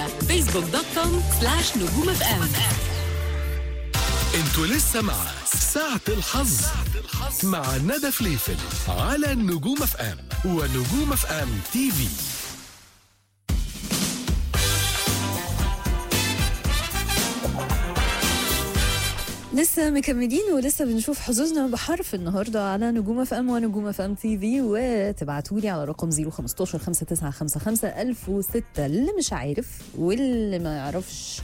على فيسبوك دوت كوم سلاش نجوم اف ام انتوا لسه مع ساعة الحظ مع ندى فليفل على نجوم اف ام ونجوم اف ام تي في لسه مكملين ولسه بنشوف حظوظنا بحرف النهارده على نجوم اف ام ونجوم اف ام تي في وتبعتوا لي على رقم 015 5955 1006 اللي مش عارف واللي ما يعرفش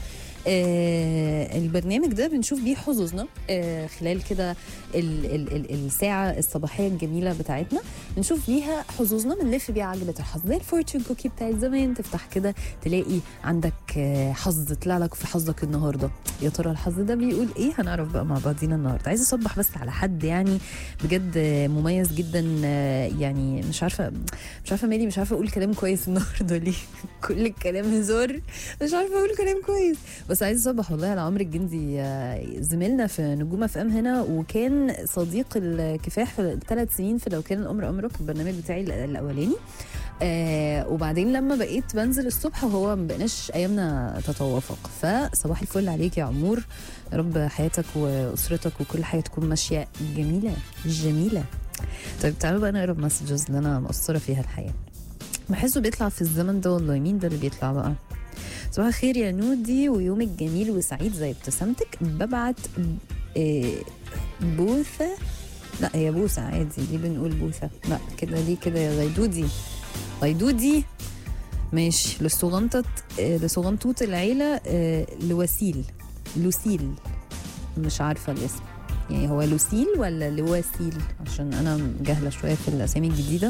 آه البرنامج ده بنشوف بيه حظوظنا آه خلال كده ال- ال- ال- الساعة الصباحية الجميلة بتاعتنا بنشوف بيها حظوظنا بنلف بيها عجلة الحظ زي الفورتشن كوكي بتاعت زمان تفتح كده تلاقي عندك آه، حظ طلع لك في حظك النهارده يا ترى الحظ ده بيقول ايه هنعرف بقى مع بعضينا النهارده عايزه اصبح بس على حد يعني بجد آه، مميز جدا آه، يعني مش عارفه مش عارفه مالي مش عارفه اقول كلام كويس النهارده ليه كل الكلام هزار مش عارفه اقول كلام كويس بس عايزه اصبح والله على عمرو الجندي آه، زميلنا في نجوم اف ام هنا وكان صديق الكفاح في الثلاث سنين في لو كان الامر امرك البرنامج بتاعي الأ- الاولاني آه وبعدين لما بقيت بنزل الصبح وهو ما بقناش ايامنا تتوافق فصباح الفل عليك يا عمور يا رب حياتك واسرتك وكل حاجه تكون ماشيه جميله جميله طيب تعالوا بقى نقرا المسجز اللي انا مقصره فيها الحقيقه بحسه بيطلع في الزمن ده والله مين ده اللي بيطلع بقى صباح الخير يا نودي ويومك جميل وسعيد زي ابتسامتك ببعت آه، بوثه لا هي بوسه عادي دي بنقول بوثه لا كده دي كده يا غيدودي غيدودي ماشي لصغنطة آه، لصغنطوط العيلة آه، لوسيل لوسيل مش عارفة الاسم يعني هو لوسيل ولا لواسيل عشان أنا جاهلة شوية في الأسامي الجديدة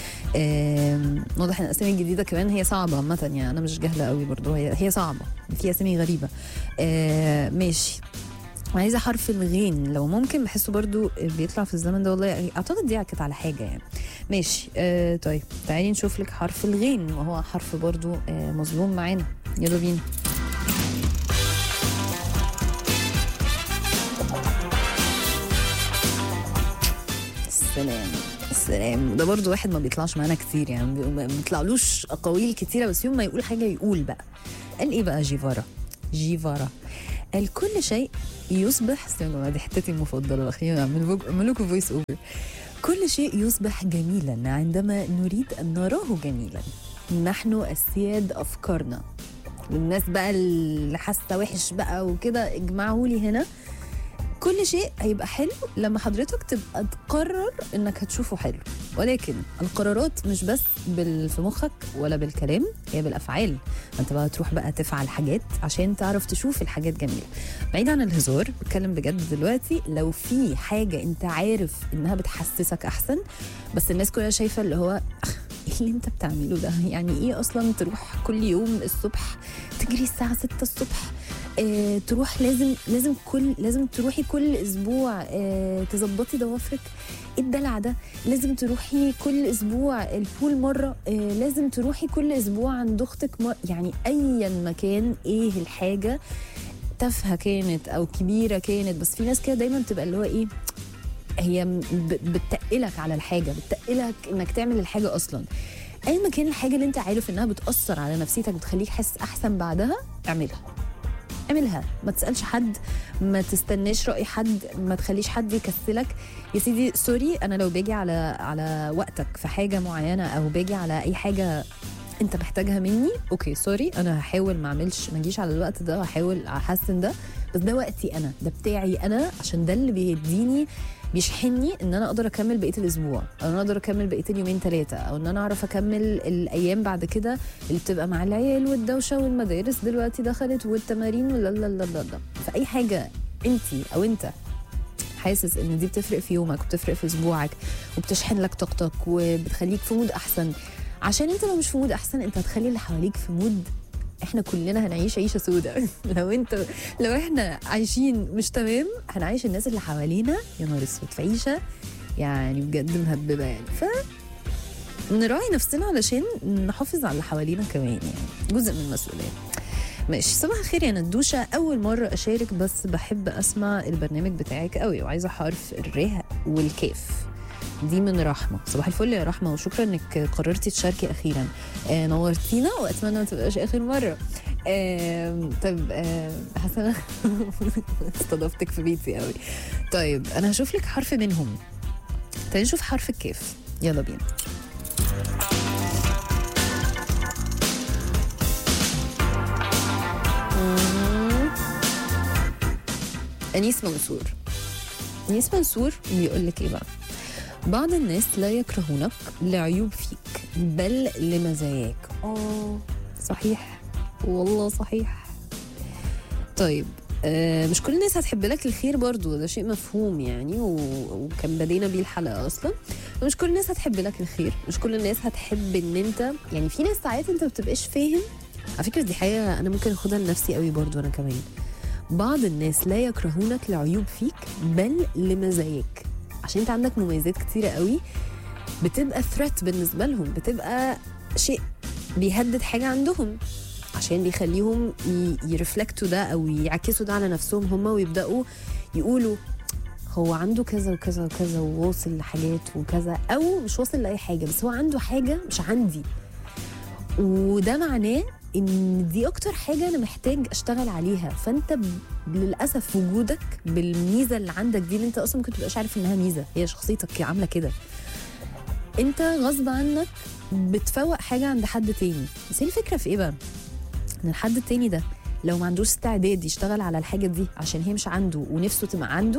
آم، واضح ان الاسامي الجديده كمان هي صعبه عامه يعني انا مش جاهله قوي برضو هي هي صعبه في اسامي غريبه آه، ماشي عايزه حرف الغين لو ممكن بحسه برضو بيطلع في الزمن ده والله اعتقد دي كانت على حاجه يعني ماشي آه طيب تعالي نشوف لك حرف الغين وهو حرف برضو آه مظلوم معانا يلا بينا السلام السلام ده برضو واحد ما بيطلعش معانا كتير يعني بي- ما بيطلعلوش اقاويل كتيره بس يوم ما يقول حاجه يقول بقى قال ايه بقى جيفارا جيفارا قال كل شيء يصبح استنوا يا جماعة، دي حتتي المفضله خلينا نعمل اعمل لكم فويس اوفر كل شيء يصبح جميلا عندما نريد ان نراه جميلا نحن السياد افكارنا الناس بقى اللي حاسه وحش بقى وكده اجمعوا لي هنا كل شيء هيبقى حلو لما حضرتك تبقى تقرر انك هتشوفه حلو ولكن القرارات مش بس بال... في مخك ولا بالكلام هي بالافعال انت بقى تروح بقى تفعل حاجات عشان تعرف تشوف الحاجات جميله بعيد عن الهزار بتكلم بجد دلوقتي لو في حاجه انت عارف انها بتحسسك احسن بس الناس كلها شايفه اللي هو ايه اللي انت بتعمله ده يعني ايه اصلا تروح كل يوم الصبح تجري الساعه 6 الصبح اه تروح لازم لازم كل لازم تروحي كل اسبوع اه تظبطي ضوافرك ايه الدلع ده لازم تروحي كل اسبوع البول مره اه لازم تروحي كل اسبوع عند اختك مر... يعني ايا مكان ايه الحاجه تافهه كانت او كبيره كانت بس في ناس كده دايما بتبقى اللي هو ايه هي م- ب- بتتقلك على الحاجه بتتقلك انك تعمل الحاجه اصلا اي ما كان الحاجه اللي انت عارف انها بتاثر على نفسيتك بتخليك حاسس احسن بعدها اعملها اعملها ما تسالش حد ما تستناش راي حد ما تخليش حد يكسلك يا سيدي سوري انا لو باجي على على وقتك في حاجه معينه او باجي على اي حاجه انت محتاجها مني اوكي سوري انا هحاول ما اعملش ما اجيش على الوقت ده هحاول احسن ده بس ده وقتي انا ده بتاعي انا عشان ده اللي بيديني بيشحنني ان انا اقدر اكمل بقيه الاسبوع او انا اقدر اكمل بقيه اليومين ثلاثه او ان انا اعرف اكمل الايام بعد كده اللي بتبقى مع العيال والدوشه والمدارس دلوقتي دخلت والتمارين ولا لا لا لا لا فاي حاجه انت او انت حاسس ان دي بتفرق في يومك وبتفرق في اسبوعك وبتشحن لك طاقتك وبتخليك في مود احسن عشان انت لو مش في مود احسن انت هتخلي اللي حواليك في مود احنا كلنا هنعيش عيشه سوداء لو انت لو احنا عايشين مش تمام هنعيش الناس اللي حوالينا يا نهار اسود في عيشه يعني بجد مهببه يعني ف نراعي نفسنا علشان نحافظ على اللي حوالينا كمان يعني جزء من المسؤوليه ماشي صباح الخير يا ندوشة أول مرة أشارك بس بحب أسمع البرنامج بتاعك قوي وعايزة حرف الره والكاف دي من رحمة صباح الفل يا رحمة وشكرا انك قررتي تشاركي اخيرا آه نورتينا واتمنى ما تبقاش اخر مرة آم، طيب آم، حسنا استضفتك في بيتي قوي طيب انا هشوف لك حرف منهم تعالي نشوف حرف الكاف يلا بينا مم. انيس منصور انيس منصور بيقول لك ايه بقى بعض الناس لا يكرهونك لعيوب فيك بل لمزاياك اه صحيح والله صحيح طيب آه مش كل الناس هتحب لك الخير برضو ده شيء مفهوم يعني و... وكان بدينا بيه الحلقه اصلا مش كل الناس هتحب لك الخير مش كل الناس هتحب ان انت يعني في ناس ساعات انت ما بتبقاش فاهم على فكره دي حاجه انا ممكن اخدها لنفسي قوي برضو انا كمان بعض الناس لا يكرهونك لعيوب فيك بل لمزاياك عشان انت عندك مميزات كتيره قوي بتبقى ثريت بالنسبه لهم بتبقى شيء بيهدد حاجه عندهم عشان بيخليهم ي- يرفلكتوا ده او يعكسوا ده على نفسهم هم ويبداوا يقولوا هو عنده كذا وكذا وكذا وواصل لحاجات وكذا او مش واصل لاي حاجه بس هو عنده حاجه مش عندي وده معناه ان دي اكتر حاجه انا محتاج اشتغل عليها فانت ب... للاسف وجودك بالميزه اللي عندك دي اللي انت اصلا ممكن تبقاش عارف انها ميزه هي شخصيتك عامله كده انت غصب عنك بتفوق حاجه عند حد تاني بس هي الفكره في ايه بقى ان الحد التاني ده لو ما عندوش استعداد يشتغل على الحاجه دي عشان هي مش عنده ونفسه تبقى عنده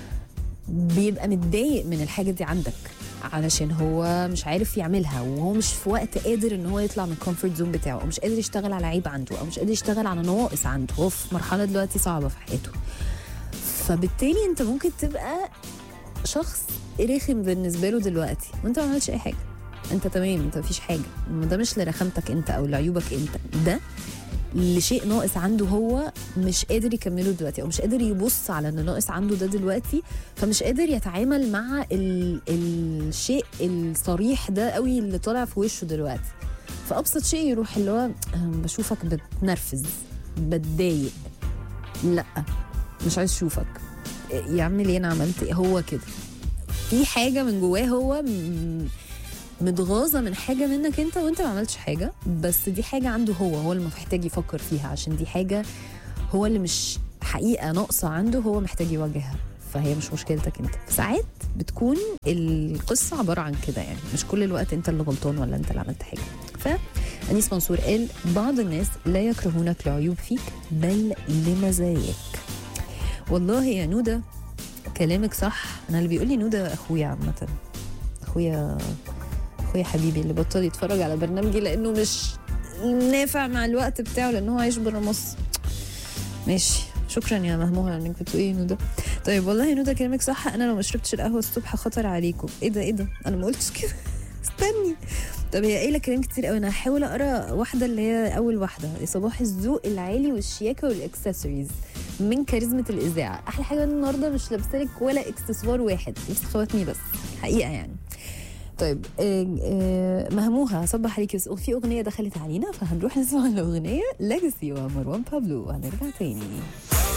بيبقى متضايق من الحاجه دي عندك علشان هو مش عارف يعملها وهو مش في وقت قادر ان هو يطلع من الكومفورت زون بتاعه او مش قادر يشتغل على عيب عنده او مش قادر يشتغل على نواقص عنده هو في مرحله دلوقتي صعبه في حياته فبالتالي انت ممكن تبقى شخص رخم بالنسبه له دلوقتي وانت ما عملتش اي حاجه انت تمام انت مفيش حاجه ده مش لرخامتك انت او لعيوبك انت ده لشيء ناقص عنده هو مش قادر يكمله دلوقتي او مش قادر يبص على ان ناقص عنده ده دلوقتي فمش قادر يتعامل مع ال... الشيء الصريح ده قوي اللي طالع في وشه دلوقتي فابسط شيء يروح اللي هو أنا بشوفك بتنرفز بتضايق لا مش عايز اشوفك يعمل ايه انا عملت ايه هو كده في حاجه من جواه هو م- متغاظه من حاجه منك انت وانت ما عملتش حاجه بس دي حاجه عنده هو هو اللي محتاج يفكر فيها عشان دي حاجه هو اللي مش حقيقه ناقصه عنده هو محتاج يواجهها فهي مش مشكلتك انت ساعات بتكون القصه عباره عن كده يعني مش كل الوقت انت اللي غلطان ولا انت اللي عملت حاجه فأنيس منصور قال بعض الناس لا يكرهونك لعيوب فيك بل لمزاياك والله يا نوده كلامك صح انا اللي بيقول لي نوده اخويا عامه اخويا اخويا حبيبي اللي بطل يتفرج على برنامجي لانه مش نافع مع الوقت بتاعه لان هو عايش بره مصر ماشي شكرا يا مهمومه انك بتقولي نوده طيب والله يا نوده كلامك صح انا لو ما شربتش القهوه الصبح خطر عليكم ايه ده ايه ده انا ما قلتش كده استني طب هي قايله كلام كتير قوي انا هحاول اقرا واحده اللي هي اول واحده صباح الذوق العالي والشياكه والاكسسوارز من كاريزما الاذاعه احلى حاجه إن النهارده مش لابسه ولا اكسسوار واحد لبس خواتمي بس حقيقه يعني طيب آه، آه، مهموها صبح عليكي بس في اغنيه دخلت علينا فهنروح نسمع الاغنيه ليجاسي ومروان بابلو وهنرجع تاني